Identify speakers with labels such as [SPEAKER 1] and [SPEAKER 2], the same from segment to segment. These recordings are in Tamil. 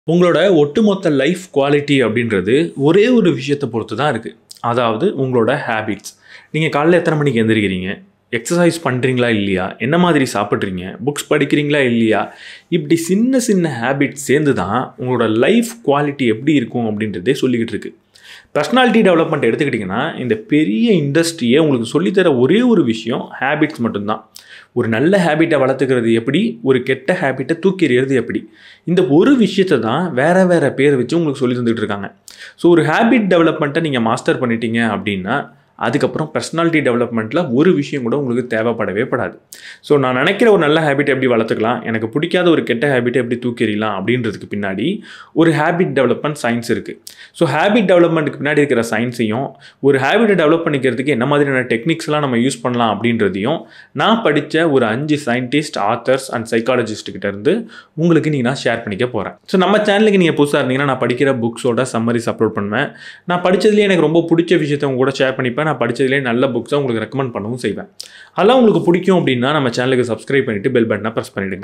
[SPEAKER 1] உங்களோட ஒட்டுமொத்த லைஃப் குவாலிட்டி அப்படின்றது ஒரே ஒரு விஷயத்தை பொறுத்து தான் இருக்குது அதாவது உங்களோட ஹேபிட்ஸ் நீங்கள் காலைல எத்தனை மணிக்கு எந்திரிக்கிறீங்க எக்ஸசைஸ் பண்ணுறீங்களா இல்லையா என்ன மாதிரி சாப்பிட்றீங்க புக்ஸ் படிக்கிறீங்களா இல்லையா இப்படி சின்ன சின்ன ஹேபிட்ஸ் சேர்ந்து தான் உங்களோட லைஃப் குவாலிட்டி எப்படி இருக்கும் அப்படின்றதே சொல்லிக்கிட்டு இருக்கு பர்சனாலிட்டி டெவலப்மெண்ட் எடுத்துக்கிட்டிங்கன்னா இந்த பெரிய இண்டஸ்ட்ரியை உங்களுக்கு சொல்லித்தர ஒரே ஒரு விஷயம் ஹேபிட்ஸ் மட்டும்தான் ஒரு நல்ல ஹேபிட்டை வளர்த்துக்கிறது எப்படி ஒரு கெட்ட ஹேபிட்டை தூக்கி எறியறது எப்படி இந்த ஒரு விஷயத்தை தான் வேறு வேறு பேர் வச்சு உங்களுக்கு சொல்லி தந்துட்டு இருக்காங்க ஸோ ஒரு ஹேபிட் டெவலப்மெண்ட்டை நீங்கள் மாஸ்டர் பண்ணிட்டீங்க அப்படின்னா அதுக்கப்புறம் பர்சனாலிட்டி டெவலப்மெண்ட்டில் ஒரு விஷயம் கூட உங்களுக்கு தேவைப்படவே படாது ஸோ நான் நினைக்கிற ஒரு நல்ல ஹேபிட் எப்படி வளர்த்துக்கலாம் எனக்கு பிடிக்காத ஒரு கெட்ட ஹேபிட்டை எப்படி தூக்கி எறியலாம் அப்படின்றதுக்கு பின்னாடி ஒரு ஹேபிட் டெவலப்மெண்ட் சயின்ஸ் இருக்குது ஸோ ஹேபிட் டெவலப்மெண்ட்டுக்கு பின்னாடி இருக்கிற சயின்ஸையும் ஒரு ஹேபிட்டை டெவலப் பண்ணிக்கிறதுக்கு என்ன மாதிரியான டெக்னிக்ஸ்லாம் நம்ம யூஸ் பண்ணலாம் அப்படின்றதையும் நான் படித்த ஒரு அஞ்சு சயின்டிஸ்ட் ஆத்தர்ஸ் அண்ட் சைக்காலஜிஸ்ட் கிட்ட இருந்து உங்களுக்கு நீ நான் ஷேர் பண்ணிக்க போகிறேன் ஸோ நம்ம சேனலுக்கு நீங்கள் புதுசாக இருந்தீங்கன்னா நான் படிக்கிற புக்ஸோட சம்மரிஸ் அப்லோட் பண்ணுவேன் நான் படித்ததுலேயே எனக்கு ரொம்ப பிடிச்ச விஷயத்தை உங்க கூட ஷேர் பண்ணிப்பேன் நான் படித்ததுலேயே நல்ல புக்ஸை உங்களுக்கு ரெக்கமெண்ட் பண்ணவும் செய்வேன் அதெல்லாம் உங்களுக்கு பிடிக்கும் அப்படின்னா நம்ம சேனலுக்கு சப்ஸ்கிரைப் பண்ணிவிட்டு பெல் பட்டனை ப்ரெஸ் பண்ணிவிடுங்க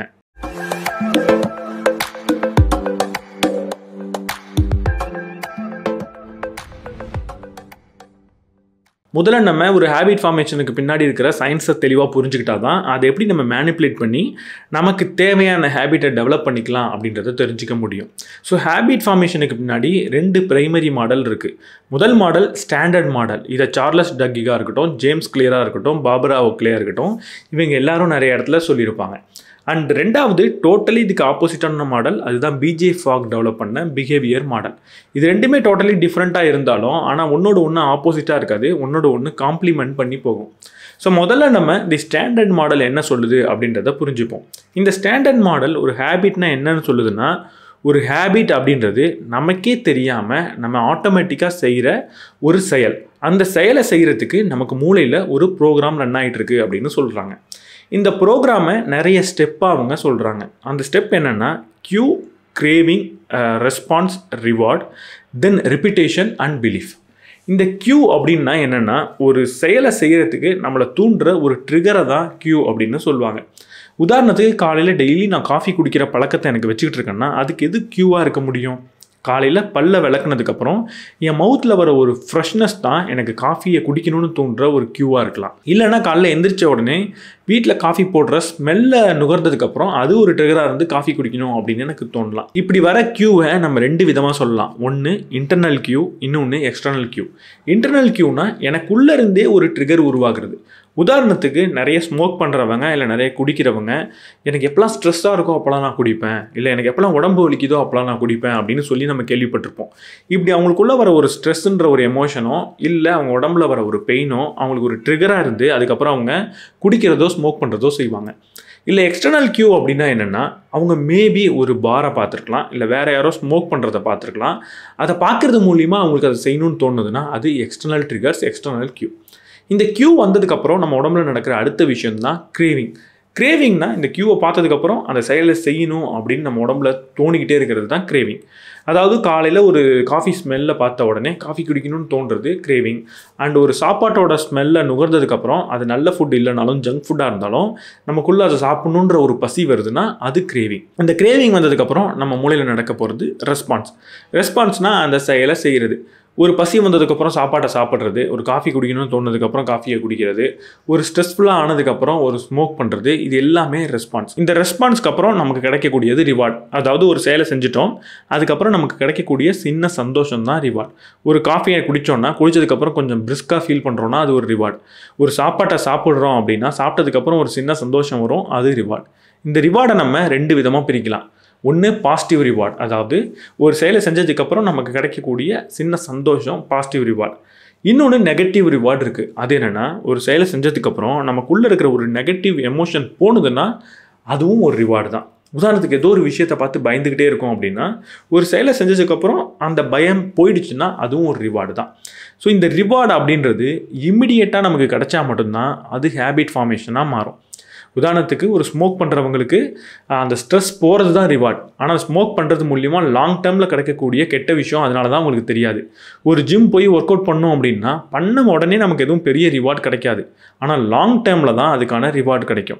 [SPEAKER 1] முதல்ல நம்ம ஒரு ஹேபிட் ஃபார்மேஷனுக்கு பின்னாடி இருக்கிற சயின்ஸை தெளிவாக புரிஞ்சுக்கிட்டா தான் அதை எப்படி நம்ம மேனிப்புலேட் பண்ணி நமக்கு தேவையான ஹேபிட்டை டெவலப் பண்ணிக்கலாம் அப்படின்றத தெரிஞ்சுக்க முடியும் ஸோ ஹேபிட் ஃபார்மேஷனுக்கு பின்னாடி ரெண்டு பிரைமரி மாடல் இருக்குது முதல் மாடல் ஸ்டாண்டர்ட் மாடல் இதை சார்லஸ் டக்கிகா இருக்கட்டும் ஜேம்ஸ் கிளியராக இருக்கட்டும் பாபரா ஒக்லேயா இருக்கட்டும் இவங்க எல்லாரும் நிறைய இடத்துல சொல்லியிருப்பாங்க அண்ட் ரெண்டாவது டோட்டலி இதுக்கு ஆப்போசிட்டான மாடல் அதுதான் பிஜே ஃபாக் டெவலப் பண்ண பிஹேவியர் மாடல் இது ரெண்டுமே டோட்டலி டிஃப்ரெண்ட்டாக இருந்தாலும் ஆனால் ஒன்றோட ஒன்று ஆப்போசிட்டாக இருக்காது ஒன்றோட ஒன்று காம்ப்ளிமெண்ட் பண்ணி போகும் ஸோ முதல்ல நம்ம தி ஸ்டாண்டர்ட் மாடல் என்ன சொல்லுது அப்படின்றத புரிஞ்சுப்போம் இந்த ஸ்டாண்டர்ட் மாடல் ஒரு ஹேபிட்னா என்னன்னு சொல்லுதுன்னா ஒரு ஹேபிட் அப்படின்றது நமக்கே தெரியாமல் நம்ம ஆட்டோமேட்டிக்காக செய்கிற ஒரு செயல் அந்த செயலை செய்கிறதுக்கு நமக்கு மூளையில் ஒரு ப்ரோக்ராம் ரன் ஆகிட்டு இருக்கு அப்படின்னு சொல்கிறாங்க இந்த ப்ரோக்ராமை நிறைய ஸ்டெப்பாக அவங்க சொல்கிறாங்க அந்த ஸ்டெப் என்னென்னா cue craving response reward then repetition and belief இந்த க்யூ அப்படின்னா என்னென்னா ஒரு செயலை செய்கிறதுக்கு நம்மளை தூண்டுற ஒரு ட்ரிகரை தான் க்யூ அப்படின்னு சொல்லுவாங்க உதாரணத்துக்கு காலையில் டெய்லி நான் காஃபி குடிக்கிற பழக்கத்தை எனக்கு வச்சுக்கிட்டு இருக்கேன்னா அதுக்கு எது க்யூவாக இருக்க முடியும் காலையில் பல்ல விளக்குனதுக்கப்புறம் என் மவுத்தில் வர ஒரு ஃப்ரெஷ்னஸ் தான் எனக்கு காஃபியை குடிக்கணும்னு தோன்ற ஒரு க்யூவாக இருக்கலாம் இல்லைனா காலைல எந்திரிச்ச உடனே வீட்டில் காஃபி போடுற ஸ்மெல்ல நுகர்ந்ததுக்கப்புறம் அது ஒரு ட்ரிகராக இருந்து காஃபி குடிக்கணும் அப்படின்னு எனக்கு தோணலாம் இப்படி வர க்யூவை நம்ம ரெண்டு விதமாக சொல்லலாம் ஒன்று இன்டர்னல் க்யூ இன்னொன்று எக்ஸ்டர்னல் க்யூ இன்டர்னல் க்யூனா எனக்குள்ளே இருந்தே ஒரு ட்ரிகர் உருவாகிறது உதாரணத்துக்கு நிறைய ஸ்மோக் பண்ணுறவங்க இல்லை நிறைய குடிக்கிறவங்க எனக்கு எப்போலாம் ஸ்ட்ரெஸ்ஸாக இருக்கோ அப்போலாம் நான் குடிப்பேன் இல்லை எனக்கு எப்போலாம் உடம்பு வலிக்குதோ அப்போலாம் நான் குடிப்பேன் அப்படின்னு சொல்லி நம்ம கேள்விப்பட்டிருப்போம் இப்படி அவங்களுக்குள்ளே வர ஒரு ஸ்ட்ரெஸ்ஸுன்ற ஒரு எமோஷனோ இல்லை அவங்க உடம்புல வர ஒரு பெயினோ அவங்களுக்கு ஒரு ட்ரிகராக இருந்து அதுக்கப்புறம் அவங்க குடிக்கிறதோ ஸ்மோக் பண்ணுறதோ செய்வாங்க இல்லை எக்ஸ்டர்னல் கியூ அப்படின்னா என்னென்னா அவங்க மேபி ஒரு பாரை பார்த்துருக்கலாம் இல்லை வேறு யாரோ ஸ்மோக் பண்ணுறதை பார்த்துருக்கலாம் அதை பார்க்குறது மூலிமா அவங்களுக்கு அதை செய்யணும்னு தோணுதுன்னா அது எக்ஸ்டர்னல் ட்ரிகர்ஸ் எக்ஸ்டர்னல் கியூ இந்த கியூ வந்ததுக்கப்புறம் நம்ம உடம்புல நடக்கிற அடுத்த விஷயம் தான் கிரேவிங் கிரேவிங்னா இந்த கியூவை பார்த்ததுக்கப்புறம் அந்த செயலை செய்யணும் அப்படின்னு நம்ம உடம்புல தோணிக்கிட்டே இருக்கிறது தான் கிரேவிங் அதாவது காலையில் ஒரு காஃபி ஸ்மெல்ல பார்த்த உடனே காஃபி குடிக்கணும்னு தோன்றது கிரேவிங் அண்ட் ஒரு சாப்பாட்டோட ஸ்மெல்லை நுகர்ந்ததுக்கப்புறம் அது நல்ல ஃபுட் இல்லைனாலும் ஜங்க் ஃபுட்டாக இருந்தாலும் நமக்குள்ளே அதை சாப்பிடணுன்ற ஒரு பசி வருதுன்னா அது கிரேவிங் அந்த கிரேவிங் வந்ததுக்கப்புறம் நம்ம மூளையில் நடக்க போகிறது ரெஸ்பான்ஸ் ரெஸ்பான்ஸ்னால் அந்த செயலை செய்கிறது ஒரு பசி வந்ததுக்கப்புறம் சாப்பாட்டை சாப்பிட்றது ஒரு காஃபி குடிக்கணும்னு தோணுனதுக்கப்புறம் காஃபியை குடிக்கிறது ஒரு ஸ்ட்ரெஸ்ஃபுல்லாக ஆனதுக்கப்புறம் ஒரு ஸ்மோக் பண்ணுறது இது எல்லாமே ரெஸ்பான்ஸ் இந்த ரெஸ்பான்ஸ்க்கு அப்புறம் நமக்கு கிடைக்கக்கூடியது ரிவார்ட் அதாவது ஒரு செயலை செஞ்சுட்டோம் அதுக்கப்புறம் நமக்கு கிடைக்கக்கூடிய சின்ன சந்தோஷம் தான் ரிவார்ட் ஒரு காஃபியை குடித்தோன்னா குடித்ததுக்கப்புறம் கொஞ்சம் பிரிஸ்காக ஃபீல் பண்ணுறோன்னா அது ஒரு ரிவார்ட் ஒரு சாப்பாட்டை சாப்பிட்றோம் அப்படின்னா சாப்பிட்டதுக்கப்புறம் ஒரு சின்ன சந்தோஷம் வரும் அது ரிவார்ட் இந்த ரிவார்டை நம்ம ரெண்டு விதமாக பிரிக்கலாம் ஒன்று பாசிட்டிவ் ரிவார்ட் அதாவது ஒரு செயலை செஞ்சதுக்கப்புறம் நமக்கு கிடைக்கக்கூடிய சின்ன சந்தோஷம் பாசிட்டிவ் ரிவார்ட் இன்னொன்று நெகட்டிவ் ரிவார்டு இருக்குது அது என்னென்னா ஒரு செயலை செஞ்சதுக்கப்புறம் நமக்குள்ளே இருக்கிற ஒரு நெகட்டிவ் எமோஷன் போணுதுன்னா அதுவும் ஒரு ரிவார்டு தான் உதாரணத்துக்கு ஏதோ ஒரு விஷயத்தை பார்த்து பயந்துக்கிட்டே இருக்கோம் அப்படின்னா ஒரு செயலை செஞ்சதுக்கப்புறம் அந்த பயம் போயிடுச்சுன்னா அதுவும் ஒரு ரிவார்டு தான் ஸோ இந்த ரிவார்டு அப்படின்றது இம்மிடியேட்டாக நமக்கு கிடைச்சா மட்டும்தான் அது ஹேபிட் ஃபார்மேஷனாக மாறும் உதாரணத்துக்கு ஒரு ஸ்மோக் பண்ணுறவங்களுக்கு அந்த ஸ்ட்ரெஸ் போகிறது தான் ரிவார்ட் ஆனால் ஸ்மோக் பண்ணுறது மூலிமா லாங் டேர்மில் கிடைக்கக்கூடிய கெட்ட விஷயம் அதனால தான் உங்களுக்கு தெரியாது ஒரு ஜிம் போய் ஒர்க் அவுட் பண்ணோம் அப்படின்னா பண்ண உடனே நமக்கு எதுவும் பெரிய ரிவார்ட் கிடைக்காது ஆனால் லாங் டேர்மில் தான் அதுக்கான ரிவார்ட் கிடைக்கும்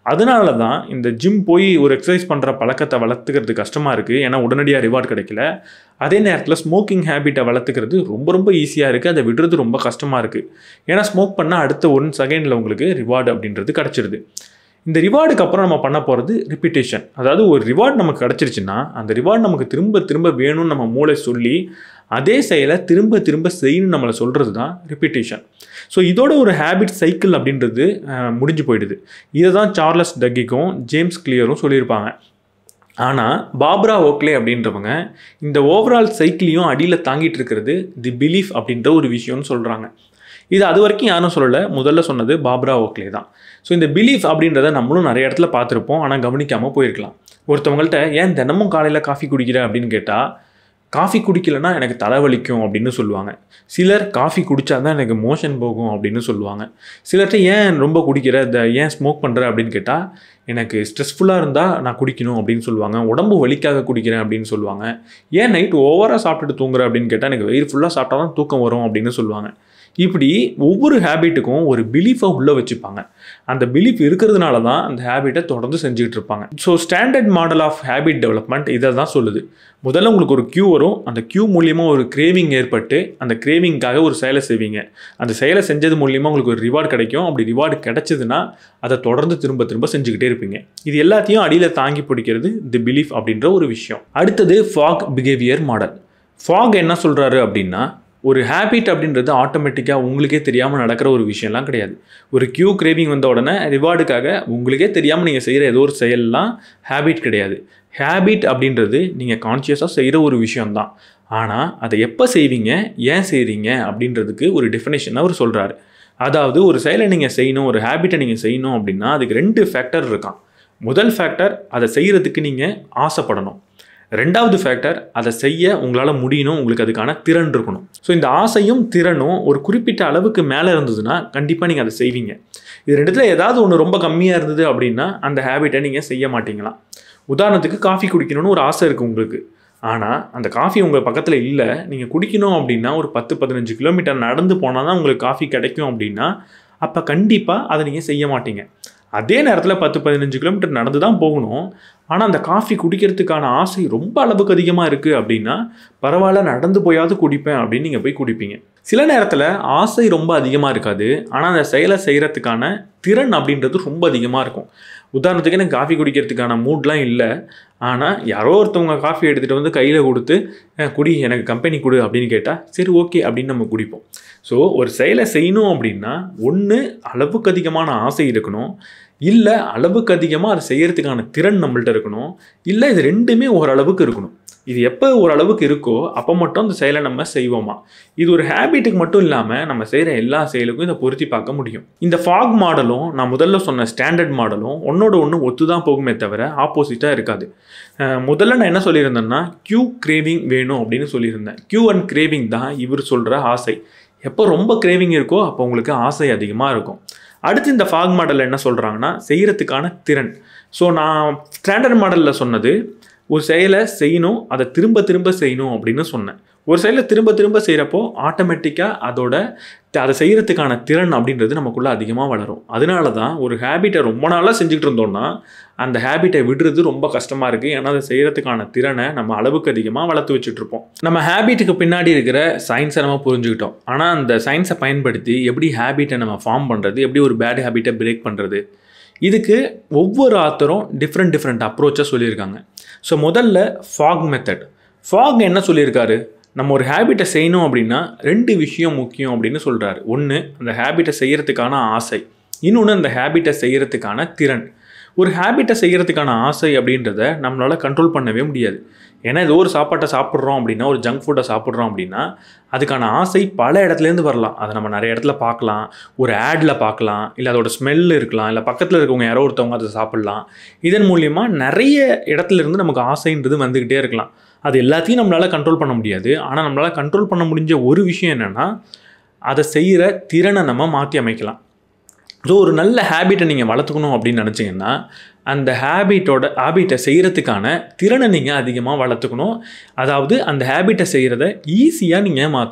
[SPEAKER 1] அதனால தான் இந்த ஜிம் போய் ஒரு எக்ஸசைஸ் பண்ணுற பழக்கத்தை வளர்த்துக்கிறது கஷ்டமாக இருக்குது ஏன்னா உடனடியாக ரிவார்ட் கிடைக்கல அதே நேரத்தில் ஸ்மோக்கிங் ஹேபிட்டை வளர்த்துக்கிறது ரொம்ப ரொம்ப ஈஸியாக இருக்குது அதை விடுறது ரொம்ப கஷ்டமாக இருக்குது ஏன்னா ஸ்மோக் பண்ணால் அடுத்த ஒன் செகண்டில் உங்களுக்கு ரிவார்டு அப்படின்றது கிடச்சிருது இந்த ரிவார்டுக்கு அப்புறம் நம்ம பண்ண போகிறது ரிப்பீட்டேஷன் அதாவது ஒரு ரிவார்டு நமக்கு கிடச்சிருச்சுன்னா அந்த ரிவார்டு நமக்கு திரும்ப திரும்ப வேணும்னு நம்ம மூளை சொல்லி அதே செயலை திரும்ப திரும்ப செய்யணும்னு நம்மளை சொல்கிறது தான் ரிப்பீட்டேஷன் ஸோ இதோட ஒரு ஹேபிட் சைக்கிள் அப்படின்றது அஹ், முடிஞ்சு போயிடுது இதை தான் சார்லஸ் டக்கிக்கும் ஜேம்ஸ் கிளியரும் சொல்லியிருப்பாங்க ஆனால் பாப்ரா ஓக்லே அப்படின்றவங்க இந்த ஓவரால் சைக்கிளையும் அடியில் தாங்கிட்டு இருக்கிறது தி பிலீஃப் அப்படின்ற ஒரு விஷயம்னு சொல்கிறாங்க இது அது வரைக்கும் யாரும் சொல்லலை முதல்ல சொன்னது பாப்ரா ஓக்லே தான் ஸோ இந்த பிலீஃப் அப்படின்றத நம்மளும் நிறைய இடத்துல பார்த்துருப்போம் ஆனால் கவனிக்காமல் போயிருக்கலாம் ஒருத்தவங்கள்ட்ட ஏன் தினமும் காலையில் காஃபி குடிக்கிற அப்படின்னு கேட்டால் காஃபி குடிக்கலைன்னா எனக்கு தலைவலிக்கும் அப்படின்னு சொல்லுவாங்க சிலர் காஃபி குடித்தா தான் எனக்கு மோஷன் போகும் அப்படின்னு சொல்லுவாங்க சிலர்கிட்ட ஏன் ரொம்ப குடிக்கிற இந்த ஏன் ஸ்மோக் பண்ணுற அப்படின்னு கேட்டால் எனக்கு ஸ்ட்ரெஸ்ஃபுல்லாக இருந்தால் நான் குடிக்கணும் அப்படின்னு சொல்லுவாங்க உடம்பு வலிக்காக குடிக்கிறேன் அப்படின்னு சொல்லுவாங்க ஏன் நைட் ஓவராக சாப்பிட்டுட்டு தூங்குற அப்படின்னு கேட்டால் எனக்கு வயிறு ஃபுல்லாக சாப்பிட்டா தான் தூக்கம் வரும் அப்படின்னு சொல்லுவாங்க இப்படி ஒவ்வொரு ஹேபிட்டுக்கும் ஒரு பிலீஃபை உள்ளே வச்சுப்பாங்க அந்த பிலீஃப் இருக்கிறதுனால தான் அந்த ஹேபிட்டை தொடர்ந்து செஞ்சுக்கிட்டு இருப்பாங்க so standard model of habit development இதை தான் சொல்லுது முதல்ல உங்களுக்கு ஒரு க்யூ வரும் அந்த க்யூ மூலியமாக ஒரு கிரேவிங் ஏற்பட்டு அந்த கிரேவிங்காக ஒரு செயலை செய்வீங்க அந்த செயலை செஞ்சது மூலியமாக உங்களுக்கு ஒரு ரிவார்டு கிடைக்கும் அப்படி ரிவார்டு கிடைச்சதுன்னா அதை தொடர்ந்து திரும்ப திரும்ப செஞ்சுக்கிட்டே இருப்பீங்க இது எல்லாத்தையும் அடியில் தாங்கி பிடிக்கிறது தி பிலீஃப் அப்படின்ற ஒரு விஷயம் அடுத்தது ஃபாக் பிஹேவியர் மாடல் ஃபாக் என்ன சொல்கிறாரு அப்படின்னா ஒரு ஹேபிட் அப்படின்றது ஆட்டோமேட்டிக்காக உங்களுக்கே தெரியாமல் நடக்கிற ஒரு விஷயம்லாம் கிடையாது ஒரு கியூ கிரேவிங் வந்த உடனே ரிவார்டுக்காக உங்களுக்கே தெரியாமல் நீங்கள் செய்கிற ஏதோ ஒரு செயல்லாம் ஹேபிட் கிடையாது ஹேபிட் அப்படின்றது நீங்கள் கான்ஷியஸாக செய்கிற ஒரு விஷயம்தான் ஆனால் அதை எப்போ செய்வீங்க ஏன் செய்கிறீங்க அப்படின்றதுக்கு ஒரு டெஃபினேஷன் அவர் சொல்கிறாரு அதாவது ஒரு செயலை நீங்கள் செய்யணும் ஒரு ஹேபிட்டை நீங்கள் செய்யணும் அப்படின்னா அதுக்கு ரெண்டு ஃபேக்டர் இருக்கான் முதல் ஃபேக்டர் அதை செய்கிறதுக்கு நீங்கள் ஆசைப்படணும் ரெண்டாவது ஃபேக்டர் அதை செய்ய உங்களால் முடியணும் உங்களுக்கு அதுக்கான திறன் இருக்கணும் ஸோ இந்த ஆசையும் திறனும் ஒரு குறிப்பிட்ட அளவுக்கு மேலே இருந்ததுன்னா கண்டிப்பாக நீங்கள் அதை செய்வீங்க இது ரெண்டுத்துல ஏதாவது ஒன்று ரொம்ப கம்மியாக இருந்தது அப்படின்னா அந்த ஹேபிட்டை நீங்கள் செய்ய மாட்டீங்களாம் உதாரணத்துக்கு காஃபி குடிக்கணும்னு ஒரு ஆசை இருக்குது உங்களுக்கு ஆனால் அந்த காஃபி உங்கள் பக்கத்தில் இல்லை நீங்கள் குடிக்கணும் அப்படின்னா ஒரு பத்து பதினஞ்சு கிலோமீட்டர் நடந்து போனால் தான் உங்களுக்கு காஃபி கிடைக்கும் அப்படின்னா அப்போ கண்டிப்பாக அதை நீங்கள் செய்ய மாட்டீங்க அதே நேரத்தில் பத்து பதினஞ்சு கிலோமீட்டர் நடந்து தான் போகணும் ஆனால் அந்த காஃபி குடிக்கிறதுக்கான ஆசை ரொம்ப அளவுக்கு அதிகமாக இருக்குது அப்படின்னா பரவாயில்ல நடந்து போயாவது குடிப்பேன் அப்படின்னு நீங்கள் போய் குடிப்பீங்க சில நேரத்தில் ஆசை ரொம்ப அதிகமாக இருக்காது ஆனால் அந்த செயலை செய்கிறதுக்கான திறன் அப்படின்றது ரொம்ப அதிகமாக இருக்கும் உதாரணத்துக்கு எனக்கு காஃபி குடிக்கிறதுக்கான மூட்லாம் இல்லை ஆனால் யாரோ ஒருத்தவங்க காஃபி எடுத்துகிட்டு வந்து கையில் கொடுத்து "அஹ், குடி எனக்கு கம்பெனி கொடு அப்படின்னு கேட்டால் சரி ஓகே அப்படின்னு நம்ம குடிப்போம் ஸோ ஒரு செயலை செய்யணும் அப்படின்னா ஒன்று அளவுக்கு அதிகமான ஆசை இருக்கணும் இல்லை அளவுக்கு அதிகமாக அதை செய்யறதுக்கான திறன் நம்மள்ட்ட இருக்கணும் இல்லை இது ரெண்டுமே ஓரளவுக்கு இருக்கணும் இது எப்போ ஓரளவுக்கு இருக்கோ அப்போ மட்டும் அந்த செயலை நம்ம செய்வோமா இது ஒரு ஹேபிட்டுக்கு மட்டும் இல்லாமல் நம்ம செய்கிற எல்லா செயலுக்கும் இதை பொருத்தி பார்க்க முடியும் இந்த ஃபாக் மாடலும் நான் முதல்ல சொன்ன ஸ்டாண்டர்ட் மாடலும் ஒன்னோட ஒன்று ஒத்து தான் போகுமே தவிர ஆப்போசிட்டாக இருக்காது அஹ் முதல்ல நான் என்ன சொல்லியிருந்தேன்னா கியூ கிரேவிங் வேணும் அப்படின்னு சொல்லியிருந்தேன் கியூ அண்ட் கிரேவிங் தான் இவர் சொல்கிற ஆசை எப்போ ரொம்ப கிரேவிங் இருக்கோ அப்போ உங்களுக்கு ஆசை அதிகமாக இருக்கும் அடுத்து இந்த ஃபாக் மாடலில் என்ன சொல்கிறாங்கன்னா செய்கிறதுக்கான திறன் ஸோ நான் ஸ்டாண்டர்ட் மாடலில் சொன்னது ஒரு செயலை செய்யணும் அதை திரும்ப திரும்ப செய்யணும் அப்படின்னு சொன்னேன் ஒரு செயலை திரும்ப திரும்ப செய்கிறப்போ ஆட்டோமேட்டிக்காக அதோட த- அதை செய்கிறதுக்கான திறன் அப்படின்றது நமக்குள்ளே அதிகமாக வளரும் அதனால தான் ஒரு ஹேபிட்டை ரொம்ப நாளாக செஞ்சுக்கிட்டு இருந்தோம்னா அந்த ஹேபிட்டை விடுறது ரொம்ப கஷ்டமாக இருக்குது ஏன்னா அதை செய்கிறதுக்கான திறனை நம்ம அளவுக்கு அதிகமாக வளர்த்து வச்சுட்டு இருப்போம் நம்ம ஹேபிட்டுக்கு பின்னாடி இருக்கிற சயின்ஸை நம்ம புரிஞ்சுக்கிட்டோம் ஆனால் அந்த சயின்ஸை பயன்படுத்தி எப்படி ஹேபிட்டை நம்ம ஃபார்ம் பண்ணுறது எப்படி ஒரு பேட் ஹேபிட்டை பிரேக் பண்ணுறது இதுக்கு ஒவ்வொரு ஆத்தரும் டிஃப்ரெண்ட் டிஃப்ரெண்ட் அப்ரோச்சை சொல்லியிருக்காங்க ஸோ முதல்ல ஃபாக் மெத்தட் ஃபாக் என்ன சொல்லியிருக்காரு நம்ம ஒரு ஹேபிட்டை செய்யணும் அப்படின்னா ரெண்டு விஷயம் முக்கியம் அப்படின்னு சொல்கிறாரு ஒன்று அந்த ஹேபிட்டை செய்கிறதுக்கான ஆசை இன்னொன்று அந்த ஹேபிட்டை செய்கிறதுக்கான திறன் ஒரு ஹேபிட்டை செய்கிறதுக்கான ஆசை அப்படின்றத நம்மளால் கண்ட்ரோல் பண்ணவே முடியாது ஏன்னா ஏதோ ஒரு சாப்பாட்டை சாப்பிட்றோம் அப்படின்னா ஒரு ஜங்க் ஃபுட்டை சாப்பிட்றோம் அப்படின்னா அதுக்கான ஆசை பல இடத்துலேருந்து வரலாம் அதை நம்ம நிறைய இடத்துல பார்க்கலாம் ஒரு ஆடில் பார்க்கலாம் இல்லை அதோட ஸ்மெல் இருக்கலாம் இல்லை பக்கத்தில் இருக்கவங்க யாரோ ஒருத்தவங்க அதை சாப்பிட்லாம் இதன் மூலியமா நிறைய இடத்துல இருந்து நமக்கு ஆசைன்றது வந்துக்கிட்டே இருக்கலாம் அது எல்லாத்தையும் நம்மளால் கண்ட்ரோல் பண்ண முடியாது ஆனால் நம்மளால் கண்ட்ரோல் பண்ண முடிஞ்ச ஒரு விஷயம் என்னென்னா அதை செய்கிற திறனை நம்ம மாற்றி அமைக்கலாம் ஸோ ஒரு நல்ல ஹேபிட்டை நீங்கள் வளர்த்துக்கணும் அப்படின்னு நினச்சிங்கன்னா அந்த ஹேபிட்டோட ஹேபிட்டை செய்கிறதுக்கான திறனை நீங்கள் அதிகமாக வளர்த்துக்கணும் அதாவது அந்த ஹேபிட்டை செய்கிறத ஈஸியாக நீங்கள் மாற்றணும்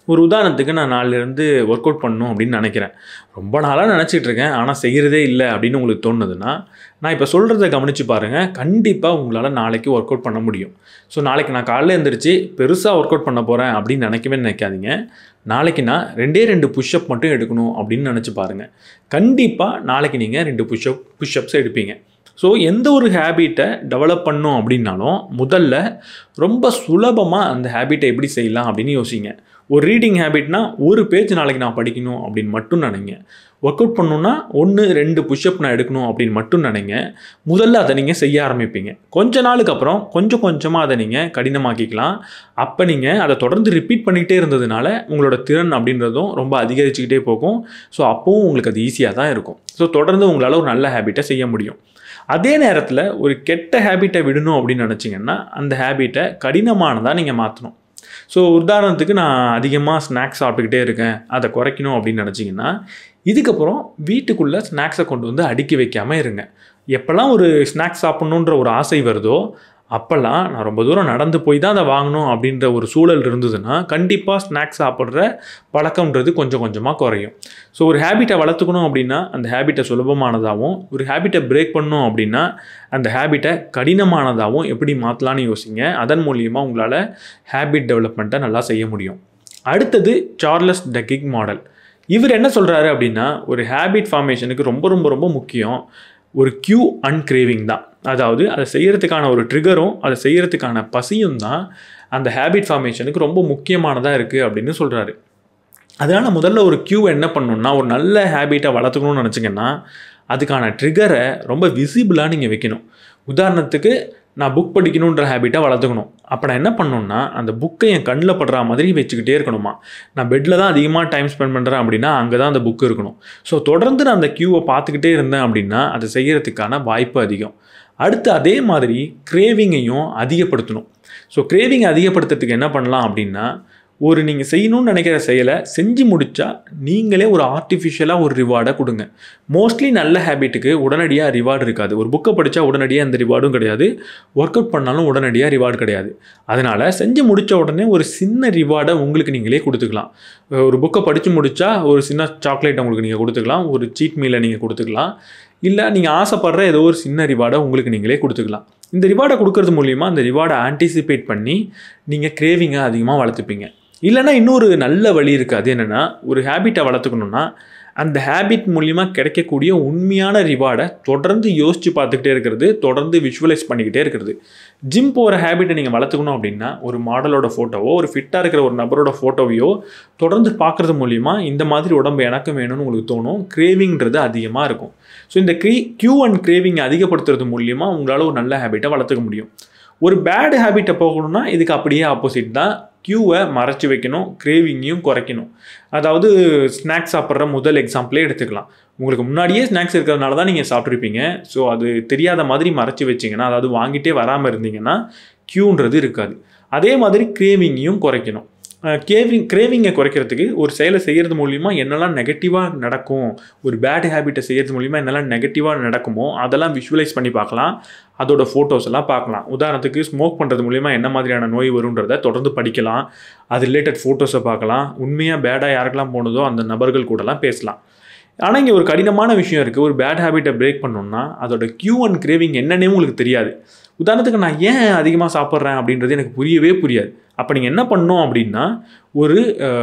[SPEAKER 1] ஒரு உதாரணத்துக்கு நான் நாளிலேருந்து ஒர்க் அவுட் பண்ணணும் அப்படின்னு நினைக்கிறேன் ரொம்ப நாளாக நினச்சிட்டு இருக்கேன் ஆனால் செய்கிறதே இல்லை அப்படின்னு உங்களுக்கு தோணுதுன்னா நான் இப்போ சொல்கிறத கவனித்து பாருங்கள் கண்டிப்பாக உங்களால் நாளைக்கு ஒர்க் அவுட் பண்ண முடியும் ஸோ நாளைக்கு நான் காலையில் எழுந்திரிச்சு பெருசாக ஒர்க் அவுட் பண்ண போகிறேன் அப்படின்னு நினைக்கவே நினைக்காதீங்க நாளைக்கு நான் ரெண்டே ரெண்டு புஷ்அப் மட்டும் எடுக்கணும் அப்படின்னு நினச்சி பாருங்கள் கண்டிப்பாக நாளைக்கு நீங்கள் ரெண்டு புஷ்அப் புஷ்அப்ஸ் எடுப்பீங்க ஸோ எந்த ஒரு ஹேபிட்டை டெவலப் பண்ணோம் அப்படின்னாலும் முதல்ல ரொம்ப சுலபமாக அந்த ஹேபிட்டை எப்படி செய்யலாம் அப்படின்னு யோசிங்க ஒரு ரீடிங் ஹேபிட்னா ஒரு பேஜ் நாளைக்கு நான் படிக்கணும் அப்படின்னு மட்டும் நினைங்க ஒர்க் அவுட் பண்ணணுன்னா ஒன்று ரெண்டு புஷ்அப் நான் எடுக்கணும் அப்படின்னு மட்டும் நினைங்க முதல்ல அதை நீங்கள் செய்ய ஆரம்பிப்பீங்க கொஞ்ச நாளுக்கு அப்புறம் கொஞ்சம் கொஞ்சமாக அதை நீங்கள் கடினமாக்கிக்கலாம் அப்போ நீங்கள் அதை தொடர்ந்து ரிப்பீட் பண்ணிக்கிட்டே இருந்ததுனால உங்களோட திறன் அப்படின்றதும் ரொம்ப அதிகரிச்சுக்கிட்டே போகும் ஸோ அப்போவும் உங்களுக்கு அது ஈஸியாக தான் இருக்கும் ஸோ தொடர்ந்து உங்களால் ஒரு நல்ல ஹேபிட்டை செய்ய முடியும் அதே நேரத்தில் ஒரு கெட்ட ஹேபிட்டை விடணும் அப்படின்னு நினச்சிங்கன்னா அந்த ஹேபிட்டை கடினமானதாக நீங்கள் மாற்றணும் ஸோ உதாரணத்துக்கு நான் அதிகமாக ஸ்நாக்ஸ் சாப்பிட்டுக்கிட்டே இருக்கேன் அதை குறைக்கணும் அப்படின்னு நினச்சிங்கன்னா இதுக்கப்புறம் வீட்டுக்குள்ளே ஸ்நாக்ஸை கொண்டு வந்து அடுக்கி வைக்காமல் இருங்க எப்போல்லாம் ஒரு ஸ்நாக்ஸ் சாப்பிட்ணுன்ற ஒரு ஆசை வருதோ அப்போல்லாம் நான் ரொம்ப தூரம் நடந்து போய் தான் அதை வாங்கணும் அப்படின்ற ஒரு சூழல் இருந்ததுன்னா கண்டிப்பாக ஸ்நாக்ஸ் சாப்பிட்ற பழக்கம்ன்றது கொஞ்சம் கொஞ்சமாக குறையும் ஸோ ஒரு ஹேபிட்டை வளர்த்துக்கணும் அப்படின்னா அந்த ஹேபிட்டை சுலபமானதாகவும் ஒரு ஹேபிட்டை பிரேக் பண்ணணும் அப்படின்னா அந்த ஹேபிட்டை கடினமானதாகவும் எப்படி மாற்றலான்னு யோசிங்க அதன் மூலியமாக உங்களால் ஹேபிட் டெவலப்மெண்ட்டை நல்லா செய்ய முடியும் அடுத்தது சார்லஸ் டக்கிக் மாடல் இவர் என்ன சொல்கிறாரு அப்படின்னா ஒரு ஹேபிட் ஃபார்மேஷனுக்கு ரொம்ப ரொம்ப ரொம்ப முக்கியம் ஒரு கியூ அண்ட் கிரேவிங் தான் அதாவது அதை செய்கிறதுக்கான ஒரு ட்ரிகரும் அதை செய்கிறதுக்கான பசியும் தான் அந்த ஹேபிட் ஃபார்மேஷனுக்கு ரொம்ப முக்கியமானதாக இருக்குது அப்படின்னு சொல்கிறாரு அதனால் முதல்ல ஒரு கியூ என்ன பண்ணணும்னா ஒரு நல்ல ஹேபிட்டை வளர்த்துக்கணும்னு நினச்சிங்கன்னா அதுக்கான ட்ரிகரை ரொம்ப விசிபிளாக நீங்கள் வைக்கணும் உதாரணத்துக்கு நான் புக் படிக்கணுன்ற ஹேபிட்டை வளர்த்துக்கணும் அப்போ நான் என்ன பண்ணணும்னா அந்த புக்கை என் கண்ணில் படுற மாதிரி வச்சுக்கிட்டே இருக்கணுமா நான் பெட்டில் தான் அதிகமாக டைம் ஸ்பெண்ட் பண்ணுறேன் அப்படின்னா அங்கே தான் அந்த புக் இருக்கணும் ஸோ தொடர்ந்து நான் அந்த க்யூவை பார்த்துக்கிட்டே இருந்தேன் அப்படின்னா அதை செய்கிறதுக்கான வாய்ப்பு அதிகம் அடுத்து அதே மாதிரி கிரேவிங்கையும் அதிகப்படுத்தணும் ஸோ கிரேவிங் அதிகப்படுத்துறதுக்கு என்ன பண்ணலாம் அப்படின்னா ஒரு நீங்கள் செய்யணும்னு நினைக்கிற செயலை செஞ்சு முடித்தா நீங்களே ஒரு ஆர்டிஃபிஷியலாக ஒரு ரிவார்டை கொடுங்க மோஸ்ட்லி நல்ல ஹேபிட்டுக்கு உடனடியாக ரிவார்டு இருக்காது ஒரு புக்கை படித்தா உடனடியாக அந்த ரிவார்டும் கிடையாது ஒர்க் அவுட் பண்ணாலும் உடனடியாக ரிவார்டு கிடையாது அதனால் செஞ்சு முடித்த உடனே ஒரு சின்ன ரிவார்டை உங்களுக்கு நீங்களே கொடுத்துக்கலாம் ஒரு புக்கை படித்து முடித்தா ஒரு சின்ன சாக்லேட் உங்களுக்கு நீங்கள் கொடுத்துக்கலாம் ஒரு சீட் மீலை நீங்கள் கொடுத்துக்கலாம் இல்லை நீங்கள் ஆசைப்படுற ஏதோ ஒரு சின்ன ரிவார்டை உங்களுக்கு நீங்களே கொடுத்துக்கலாம் இந்த ரிவார்டை கொடுக்கறது மூலிமா அந்த ரிவார்டை ஆன்டிசிபேட் பண்ணி நீங்கள் கிரேவிங்கை அதிகமாக வளர்த்துப்பீங்க இல்லைனா இன்னொரு நல்ல வழி இருக்குது அது என்னென்னா ஒரு ஹேபிட்டை வளர்த்துக்கணுன்னா அந்த ஹேபிட் மூலிமா கிடைக்கக்கூடிய உண்மையான ரிவார்டை தொடர்ந்து யோசித்து பார்த்துக்கிட்டே இருக்கிறது தொடர்ந்து விஷுவலைஸ் பண்ணிக்கிட்டே இருக்கிறது ஜிம் போகிற ஹேபிட்டை நீங்கள் வளர்த்துக்கணும் அப்படின்னா ஒரு மாடலோட ஃபோட்டோவோ ஒரு ஃபிட்டாக இருக்கிற ஒரு நபரோட ஃபோட்டோவையோ தொடர்ந்து பார்க்குறது மூலிமா இந்த மாதிரி உடம்பு எனக்கும் வேணும்னு உங்களுக்கு தோணும் கிரேவிங்கிறது அதிகமாக இருக்கும் ஸோ இந்த க்ரீ க்யூ அண்ட் கிரேவிங் அதிகப்படுத்துறது மூலிமா உங்களால் ஒரு நல்ல ஹேபிட்டை வளர்த்துக்க முடியும் ஒரு பேட் ஹேபிட்டை போகணும்னா இதுக்கு அப்படியே ஆப்போசிட் தான் க்யூவை மறைச்சி வைக்கணும் கிரேவிங்கையும் குறைக்கணும் அதாவது ஸ்நாக்ஸ் சாப்பிட்ற முதல் எக்ஸாம்பிளே எடுத்துக்கலாம் உங்களுக்கு முன்னாடியே ஸ்நாக்ஸ் இருக்கிறதுனால தான் நீங்கள் சாப்பிட்ருப்பீங்க ஸோ அது தெரியாத மாதிரி மறைச்சி வச்சிங்கன்னா அதாவது வாங்கிட்டே வராமல் இருந்தீங்கன்னா க்யூன்றது இருக்காது அதே மாதிரி கிரேவிங்கையும் குறைக்கணும் கேவிங் கிரேவிங்கை குறைக்கிறதுக்கு ஒரு செயலை செய்கிறது மூலிமா என்னெல்லாம் நெகட்டிவாக நடக்கும் ஒரு பேட் ஹேபிட்டை செய்கிறது மூலிமா என்னெல்லாம் நெகட்டிவாக நடக்குமோ அதெல்லாம் விஷுவலைஸ் பண்ணி பார்க்கலாம் அதோட ஃபோட்டோஸ் எல்லாம் பார்க்கலாம் உதாரணத்துக்கு ஸ்மோக் பண்ணுறது மூலிமா என்ன மாதிரியான நோய் வருன்றதை தொடர்ந்து படிக்கலாம் அது ரிலேட்டட் ஃபோட்டோஸை பார்க்கலாம் உண்மையாக பேடாக யாருக்கெல்லாம் போனதோ அந்த நபர்கள் கூடலாம் பேசலாம் ஆனால் இங்கே ஒரு கடினமான விஷயம் இருக்குது ஒரு பேட் ஹேபிட்டை பிரேக் பண்ணோம்னா அதோட க்யூ அண்ட் கிரேவிங் என்னன்னே உங்களுக்கு தெரியாது உதாரணத்துக்கு நான் ஏன் அதிகமாக சாப்பிட்றேன் அப்படின்றது எனக்கு புரியவே புரியாது அப்போ நீங்கள் என்ன பண்ணணும் அப்படின்னா ஒரு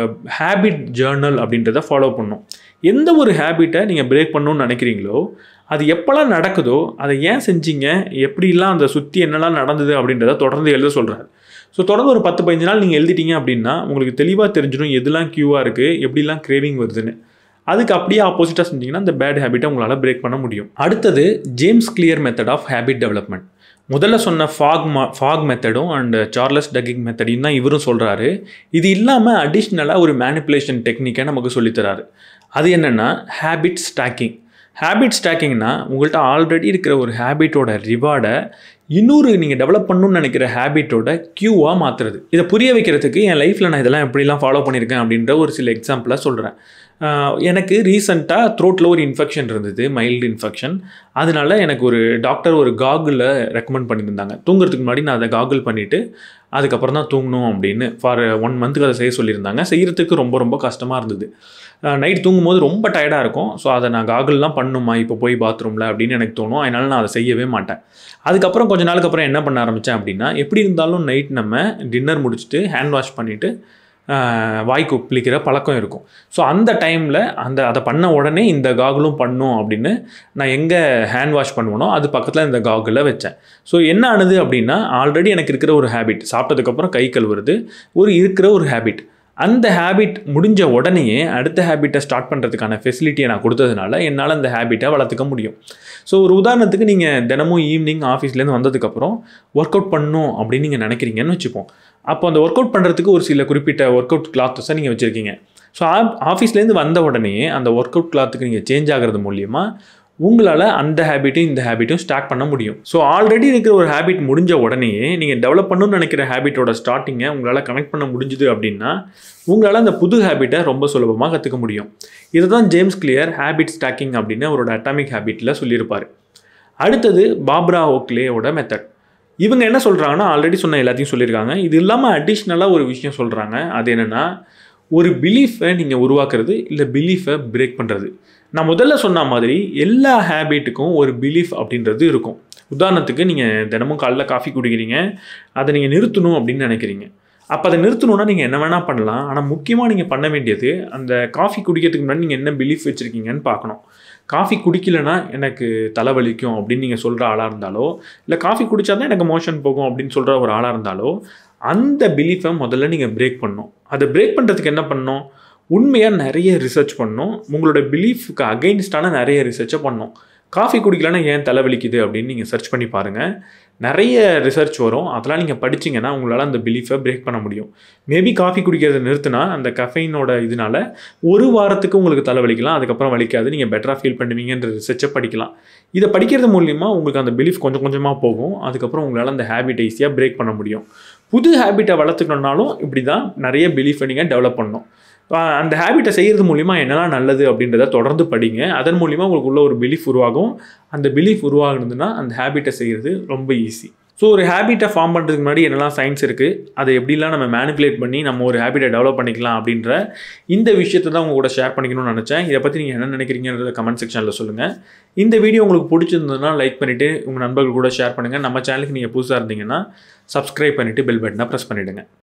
[SPEAKER 1] ஹேபிட் ஜேர்னல் அப்படின்றத ஃபாலோ பண்ணணும் எந்த ஒரு ஹேபிட்டை நீங்கள் பிரேக் பண்ணணும்னு நினைக்கிறீங்களோ அது எப்போல்லாம் நடக்குதோ அதை ஏன் செஞ்சீங்க எப்படிலாம் அந்த சுற்றி என்னெல்லாம் நடந்தது அப்படின்றத தொடர்ந்து எழுத சொல்கிறாரு ஸோ தொடர்ந்து ஒரு பத்து பதினஞ்சு நாள் நீங்கள் எழுதிட்டீங்க அப்படின்னா உங்களுக்கு தெளிவாக தெரிஞ்சிடும் எதுலாம் க்யூவாக இருக்குது எப்படிலாம் கிரேவிங் வருதுன்னு அதுக்கு அப்படியே ஆப்போசிட்டாக செஞ்சீங்கன்னா அந்த பேட் ஹேபிட்டை உங்களால் பிரேக் பண்ண முடியும் அடுத்தது James Clear method of habit development முதல்ல சொன்ன ஃபாக் மா ஃபாக் மெத்தடும் அண்ட் சார்லஸ் டக்கிங் மெத்தடையும் தான் இவரும் சொல்கிறாரு இது இல்லாமல் அடிஷ்னலாக ஒரு மேனிப்புலேஷன் டெக்னிக்கை நமக்கு சொல்லித்தராரு அது என்னென்னா ஹேபிட் ஸ்டாக்கிங் ஹேபிட் ஸ்டாக்கிங்னா உங்கள்கிட்ட ஆல்ரெடி இருக்கிற ஒரு ஹேபிட்டோட ரிவார்டை இன்னொரு நீங்கள் டெவலப் பண்ணணும்னு நினைக்கிற ஹேபிட்டோட க்யூவாக மாற்றுறது இதை புரிய வைக்கிறதுக்கு என் லைஃப்பில் நான் இதெல்லாம் எப்படிலாம் ஃபாலோ பண்ணியிருக்கேன் அப்படின்ற ஒரு சில எக்ஸாம்பிளாக சொல்கிறேன் ஆஹ் எனக்கு ரீசண்டாக த்ரோட்டில் ஒரு இன்ஃபெக்ஷன் இருந்தது மைல்டு இன்ஃபெக்ஷன் அதனால எனக்கு ஒரு டாக்டர் ஒரு காகுலில் ரெக்கமெண்ட் பண்ணியிருந்தாங்க தூங்குறதுக்கு முன்னாடி நான் அதை காகுல் பண்ணிவிட்டு அதுக்கப்புறம் தான் தூங்கணும் அப்படின்னு ஃபார் ஒன் மந்த்துக்கு அதை செய்ய சொல்லியிருந்தாங்க செய்கிறதுக்கு ரொம்ப ரொம்ப கஷ்டமாக இருந்தது நைட் தூங்கும்போது ரொம்ப டயர்டாக இருக்கும் ஸோ அதை நான் காகுல்லாம் பண்ணுமா இப்போ போய் பாத்ரூமில் அப்படின்னு எனக்கு தோணும் அதனால நான் அதை செய்யவே மாட்டேன் அதுக்கப்புறம் கொஞ்ச நாளுக்கு அப்புறம் என்ன பண்ண ஆரம்பித்தேன் அப்படின்னா எப்படி இருந்தாலும் நைட் நம்ம டின்னர் முடிச்சுட்டு ஹேண்ட் வாஷ் பண்ணிவிட்டு வாய் குப்பிளிக்கிற பழக்கம் இருக்கும் ஸோ அந்த டைமில் அந்த அதை பண்ண உடனே இந்த காகுலும் பண்ணும் அப்படின்னு நான் எங்கே ஹேண்ட் வாஷ் பண்ணுவேனோ அது பக்கத்தில் இந்த காகுலை வச்சேன் ஸோ என்ன ஆனது அப்படின்னா ஆல்ரெடி எனக்கு இருக்கிற ஒரு ஹேபிட் சாப்பிட்டதுக்கப்புறம் கை கழுவுறது ஒரு இருக்கிற ஒரு ஹேபிட் அந்த ஹேபிட் முடிஞ்ச உடனேயே அடுத்த ஹேபிட்டை ஸ்டார்ட் பண்ணுறதுக்கான ஃபெசிலிட்டியை நான் கொடுத்ததுனால என்னால் அந்த ஹேபிட்டை வளர்த்துக்க முடியும் ஸோ ஒரு உதாரணத்துக்கு நீங்கள் தினமும் ஈவினிங் ஆஃபீஸ்லேருந்து வந்ததுக்கப்புறம் ஒர்க் அவுட் பண்ணணும் அப்படின்னு நீங்கள் நினைக்கிறீங்கன்னு வச்சுப்போம் அப்போ அந்த ஒர்க் அவுட் பண்ணுறதுக்கு ஒரு சில குறிப்பிட்ட ஒர்க் அவுட் கிளாத்தஸை நீங்கள் வச்சுருக்கீங்க ஸோ ஆஃபீஸ்லேருந்து வந்த உடனே அந்த ஒர்க் அவுட் கிளாத்துக்கு நீங்கள் சேஞ்ச் ஆகிறது மூலியமாக உங்களால் அந்த ஹேபிட்டும் இந்த ஹேபிட்டும் ஸ்டார்ட் பண்ண முடியும் ஸோ ஆல்ரெடி இருக்கிற ஒரு ஹேபிட் முடிஞ்ச உடனே நீங்கள் டெவலப் பண்ணணும்னு நினைக்கிற ஹேபிட்டோட ஸ்டார்டிங்கை உங்களால் கனெக்ட் பண்ண முடிஞ்சுது அப்படின்னா உங்களால் அந்த புது ஹேபிட்டை ரொம்ப சுலபமாக கற்றுக்க முடியும் இதை தான் ஜேம்ஸ் கிளியர் ஹேபிட் ஸ்டாக்கிங் அப்படின்னு அவரோட அட்டாமிக் ஹேபிட்டில் சொல்லியிருப்பார் அடுத்தது பாப்ரா ஓக்லேயோட மெத்தட் இவங்க என்ன சொல்கிறாங்கன்னா ஆல்ரெடி சொன்ன எல்லாத்தையும் சொல்லியிருக்காங்க இது இல்லாமல் அடிஷ்னலாக ஒரு விஷயம் சொல்கிறாங்க அது என்னென்னா ஒரு பிலீஃபை நீங்கள் உருவாக்குறது இல்லை பிலீஃபை பிரேக் பண்ணுறது நான் முதல்ல சொன்ன மாதிரி எல்லா ஹேபிட்டுக்கும் ஒரு பிலீஃப் அப்படின்றது இருக்கும் உதாரணத்துக்கு நீங்கள் தினமும் காலைல காஃபி குடிக்கிறீங்க அதை நீங்கள் நிறுத்தணும் அப்படின்னு நினைக்கிறீங்க அப்போ அதை நிறுத்தணுன்னா நீங்கள் என்ன வேணால் பண்ணலாம் ஆனால் முக்கியமாக நீங்கள் பண்ண வேண்டியது அந்த காஃபி குடிக்கிறதுக்கு முன்னாடி நீங்கள் என்ன பிலீஃப் வச்சுருக்கீங்கன்னு பார்க்கணும் காஃபி குடிக்கலைன்னா எனக்கு தலைவலிக்கும் அப்படின்னு நீங்கள் சொல்கிற ஆளாக இருந்தாலோ இல்லை காஃபி குடித்தா தான் எனக்கு மோஷன் போகும் அப்படின்னு சொல்கிற ஒரு ஆளாக இருந்தாலோ அந்த பிலீஃபை முதல்ல நீங்கள் பிரேக் பண்ணணும் அதை பிரேக் பண்ணுறதுக்கு என்ன பண்ணணும் உண்மையாக நிறைய ரிசர்ச் பண்ணணும் உங்களோட பிலீஃப்க்கு அகெயின்ஸ்டான நிறைய ரிசர்ச்சை பண்ணணும் காஃபி குடிக்கலன்னா ஏன் தலைவலிக்குது அப்படின்னு நீங்கள் சர்ச் பண்ணி பாருங்கள் நிறைய ரிசர்ச் வரும் அதெல்லாம் நீங்கள் படிச்சிங்கன்னா உங்களால் அந்த பிலீஃபை பிரேக் பண்ண முடியும் மேபி காஃபி குடிக்கிறத நிறுத்தினா அந்த கஃபைனோட இதனால ஒரு வாரத்துக்கு உங்களுக்கு தலைவலிக்கலாம் அதுக்கப்புறம் வலிக்காது நீங்கள் பெட்டராக ஃபீல் பண்ணுவீங்கன்ற ரிசர்ச்சை படிக்கலாம் இதை படிக்கிறது மூலிமா உங்களுக்கு அந்த பிலீஃப் கொஞ்சம் கொஞ்சமாக போகும் அதுக்கப்புறம் உங்களால் அந்த ஹேபிட்டை ஈஸியாக பிரேக் பண்ண முடியும் புது ஹேபிட்டை வளர்த்துக்கணுன்னாலும் இப்படி தான் நிறைய பிலீஃபை நீங்கள் டெவலப் பண்ணணும் அந்த ஹேபிட்டை செய்கிறது மூலிமா என்னெல்லாம் நல்லது அப்படின்றத தொடர்ந்து படிங்க அதன் மூலிமா உங்களுக்கு உள்ள ஒரு பிலீஃப் உருவாகும் அந்த பிலீஃப் உருவாகுனதுன்னா அந்த ஹேபிட்டை செய்கிறது ரொம்ப ஈஸி ஸோ ஒரு ஹேபிட்டை ஃபார்ம் பண்ணுறதுக்கு முன்னாடி என்னெல்லாம் சயின்ஸ் இருக்குது அதை எப்படிலாம் நம்ம மேனிப்புலேட் பண்ணி நம்ம ஒரு ஹேபிட்டை டெவலப் பண்ணிக்கலாம் அப்படின்ற இந்த விஷயத்தை தான் உங்க கூட ஷேர் பண்ணிக்கணும்னு நினச்சேன் இதை பற்றி நீங்கள் என்ன நினைக்கிறீங்கன்றத கமெண்ட் செக்ஷனில் சொல்லுங்கள் இந்த வீடியோ உங்களுக்கு பிடிச்சிருந்ததுன்னா லைக் பண்ணிவிட்டு உங்கள் நண்பர்கள் கூட ஷேர் பண்ணுங்கள் நம்ம சேனலுக்கு நீங்கள் புதுசாக இருந்தீங்கன்னா சப்ஸ்கிரைப் பண்ணிவிட்டு பெல் பட்டனை ப்ரெஸ் பண்ணிவிடுங்க